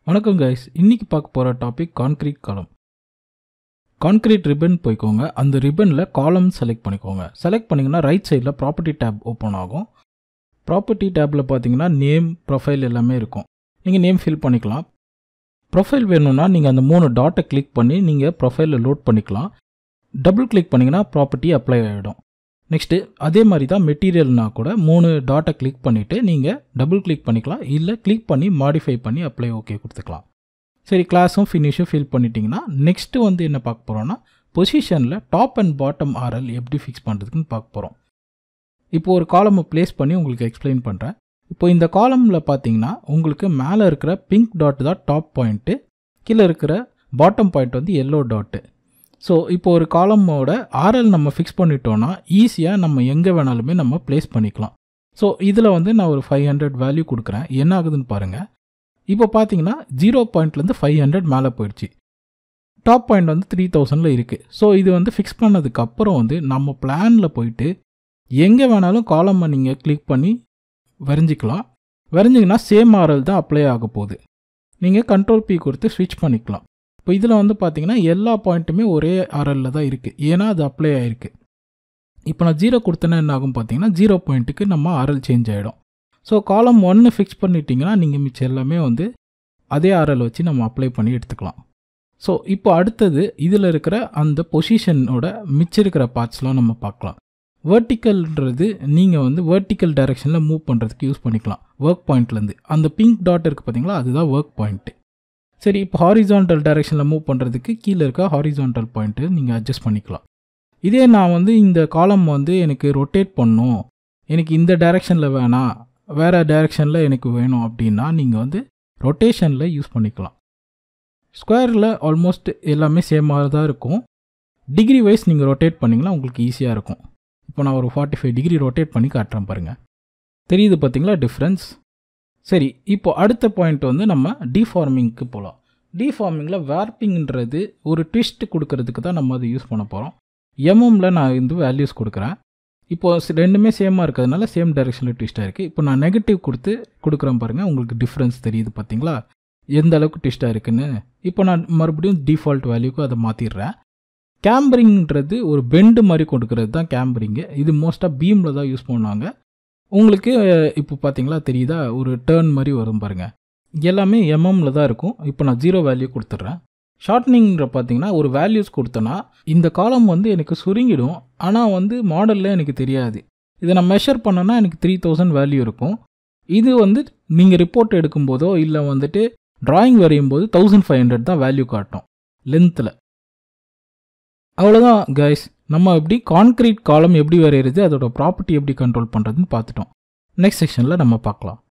வணக்கம் கைஸ் இன்னைக்கு பார்க்க போகிற topic concrete column concrete ribbon போய்க்கோங்க அந்த ரிப்பனில் காலம் செலக்ட் பண்ணிக்கோங்க செலக்ட் பண்ணிங்கன்னா ரைட் சைடில் ப்ராப்பர்ட்டி டேப் ஓப்பன் ஆகும் ப்ராப்பர்ட்டி டேப்பில் பார்த்தீங்கன்னா நேம் ப்ரொஃபைல் எல்லாமே இருக்கும் நீங்கள் நேம் ஃபில் பண்ணிக்கலாம் ப்ரொஃபைல் வேணும்னா நீங்கள் அந்த மூணு டாட்டை கிளிக் பண்ணி நீங்கள் ப்ரொஃபைலில் லோட் பண்ணிக்கலாம் டபுள் கிளிக் பண்ணிங்கன்னா ப்ராப்பர்ட்டி அப்ளை ஆகிடும் நெக்ஸ்ட்டு அதே மாதிரி தான் மெட்டீரியல்னா கூட மூணு டாட்டை கிளிக் பண்ணிவிட்டு நீங்கள் டபுள் கிளிக் பண்ணிக்கலாம் இல்லை கிளிக் பண்ணி மாடிஃபை பண்ணி அப்ளை ஓகே கொடுத்துக்கலாம் சரி கிளாஸும் ஃபினிஷும் ஃபில் பண்ணிட்டீங்கன்னா நெக்ஸ்ட்டு வந்து என்ன பார்க்க போகிறோன்னா பொசிஷனில் டாப் அண்ட் பாட்டம் ஆர்எல் எப்படி ஃபிக்ஸ் பண்ணுறதுக்குன்னு பார்க்க போகிறோம் இப்போ ஒரு காலமை ப்ளேஸ் பண்ணி உங்களுக்கு எக்ஸ்பிளைன் பண்ணுறேன் இப்போ இந்த காலமில் பார்த்தீங்கன்னா உங்களுக்கு மேலே இருக்கிற பிங்க் டாட் தான் டாப் பாயிண்ட்டு கீழே இருக்கிற பாட்டம் பாயிண்ட் வந்து எல்லோ டாட்டு ஸோ இப்போ ஒரு காலமோட ஆர்எல் நம்ம ஃபிக்ஸ் பண்ணிட்டோன்னா ஈஸியாக நம்ம எங்கே வேணாலுமே நம்ம ப்ளேஸ் பண்ணிக்கலாம் ஸோ இதில் வந்து நான் ஒரு ஃபைவ் ஹண்ட்ரட் வேல்யூ கொடுக்குறேன் என்ன ஆகுதுன்னு பாருங்கள் இப்போ பார்த்தீங்கன்னா ஜீரோ பாயிண்ட்லேருந்து ஃபைவ் ஹண்ட்ரட் மேலே போயிடுச்சு டாப் பாயிண்ட் வந்து த்ரீ தௌசண்டில் இருக்குது ஸோ இது வந்து ஃபிக்ஸ் பண்ணதுக்கு அப்புறம் வந்து நம்ம பிளானில் போயிட்டு எங்கே வேணாலும் காலமை நீங்கள் கிளிக் பண்ணி வரைஞ்சிக்கலாம் வரைஞ்சிங்கன்னா சேம் ஆர்எல் தான் அப்ளை ஆக போகுது நீங்கள் கண்ட்ரோல் பி கொடுத்து ஸ்விட்ச் பண்ணிக்கலாம் இப்போ இதில் வந்து பார்த்தீங்கன்னா எல்லா பாயிண்ட்டுமே ஒரே ஆர்எல்ல தான் இருக்குது ஏன்னா அது அப்ளை ஆகிருக்கு இப்போ நான் ஜீரோ கொடுத்தேன்னா என்ன ஆகும் பார்த்தீங்கன்னா ஜீரோ பாயிண்ட்டுக்கு நம்ம ஆர்எல் சேஞ்ச் ஆகிடும் ஸோ காலம் ஒன்று ஃபிக்ஸ் பண்ணிட்டீங்கன்னா நீங்கள் மிச்சம் எல்லாமே வந்து அதே ஆர்எல் வச்சு நம்ம அப்ளை பண்ணி எடுத்துக்கலாம் ஸோ இப்போ அடுத்தது இதில் இருக்கிற அந்த பொசிஷனோட மிச்சம் இருக்கிற பார்ட்ஸ்லாம் நம்ம பார்க்கலாம் வேர்ட்டிக்கல்ன்றது நீங்கள் வந்து வேர்ட்டிக்கல் டைரெக்ஷனில் மூவ் பண்ணுறதுக்கு யூஸ் பண்ணிக்கலாம் ஒர்க் பாயிண்ட்லேருந்து அந்த பிங்க் டாட் இருக்குது பார்த்தீங்களா அதுதான் ஒர்க் பாயிண்ட்டு சரி இப்போ ஹாரிசான்டல் டைரெக்ஷனில் மூவ் பண்ணுறதுக்கு கீழே இருக்க ஹாரிசான்டல் பாயிண்ட்டு நீங்கள் அட்ஜஸ்ட் பண்ணிக்கலாம் இதே நான் வந்து இந்த காலம் வந்து எனக்கு ரொட்டேட் பண்ணும் எனக்கு இந்த டைரெக்ஷனில் வேணாம் வேறு டைரெக்ஷனில் எனக்கு வேணும் அப்படின்னா நீங்கள் வந்து ரொட்டேஷனில் யூஸ் பண்ணிக்கலாம் ஸ்கொயரில் ஆல்மோஸ்ட் எல்லாமே சேமாக தான் இருக்கும் டிகிரி வைஸ் நீங்கள் ரொட்டேட் பண்ணிங்கன்னா உங்களுக்கு ஈஸியாக இருக்கும் இப்போ நான் ஒரு ஃபார்ட்டி ஃபைவ் டிகிரி ரொட்டேட் பண்ணி காட்டுறேன் பாருங்கள் தெரியுது பார்த்தீங்களா டிஃப்ரென்ஸ் சரி இப்போ அடுத்த பாயிண்ட் வந்து நம்ம டிஃபார்மிங்க்கு போகலாம் டிஃபார்மிங்கில் வேர்ப்பிங்ன்றது ஒரு ட்விஸ்ட் கொடுக்கறதுக்கு தான் நம்ம அதை யூஸ் பண்ண போகிறோம் எம்எம்ல நான் இந்த வேல்யூஸ் கொடுக்குறேன் இப்போ ரெண்டுமே சேமாக இருக்கிறதுனால சேம் டைரெக்ஷனில் ட்விஸ்ட்டாக இருக்குது இப்போ நான் நெகட்டிவ் கொடுத்து கொடுக்குறேன் பாருங்கள் உங்களுக்கு டிஃப்ரென்ஸ் தெரியுது பார்த்தீங்களா எந்த அளவுக்கு ட்விஸ்ட்டாக இருக்குன்னு இப்போ நான் மறுபடியும் டிஃபால்ட் வேல்யூக்கு அதை மாற்றிடுறேன் கேம்பரிங்ன்றது ஒரு பெண்டு மாதிரி கொடுக்கறது தான் கேம்பரிங்கு இது மோஸ்ட்டாக பீமில் தான் யூஸ் பண்ணுவாங்க உங்களுக்கு இப்போ பார்த்தீங்களா தெரியுதா ஒரு டேர்ன் மாதிரி வரும் பாருங்கள் எல்லாமே எம்எம்மில் தான் இருக்கும் இப்போ நான் ஜீரோ வேல்யூ கொடுத்துட்றேன் ஷார்ட்னிங்கிற பார்த்தீங்கன்னா ஒரு வேல்யூஸ் கொடுத்தனா இந்த காலம் வந்து எனக்கு சுருங்கிடும் ஆனால் வந்து மாடலில் எனக்கு தெரியாது இதை நான் மெஷர் பண்ணேன்னா எனக்கு த்ரீ தௌசண்ட் வேல்யூ இருக்கும் இது வந்து நீங்கள் ரிப்போர்ட் எடுக்கும்போதோ இல்லை வந்துட்டு ட்ராயிங் வரையும் போது தௌசண்ட் ஃபைவ் ஹண்ட்ரட் தான் வேல்யூ காட்டும் லென்த்தில் அவ்வளோதான் கைஸ் நம்ம எப்படி கான்க்ரீட் காலம் எப்படி வரைகிறது அதோட ப்ராப்பர்ட்டி எப்படி கண்ட்ரோல் பண்ணுறதுன்னு பார்த்துட்டோம் நெக்ஸ்ட் செக்ஷனில் நம்ம பார்க்கலாம்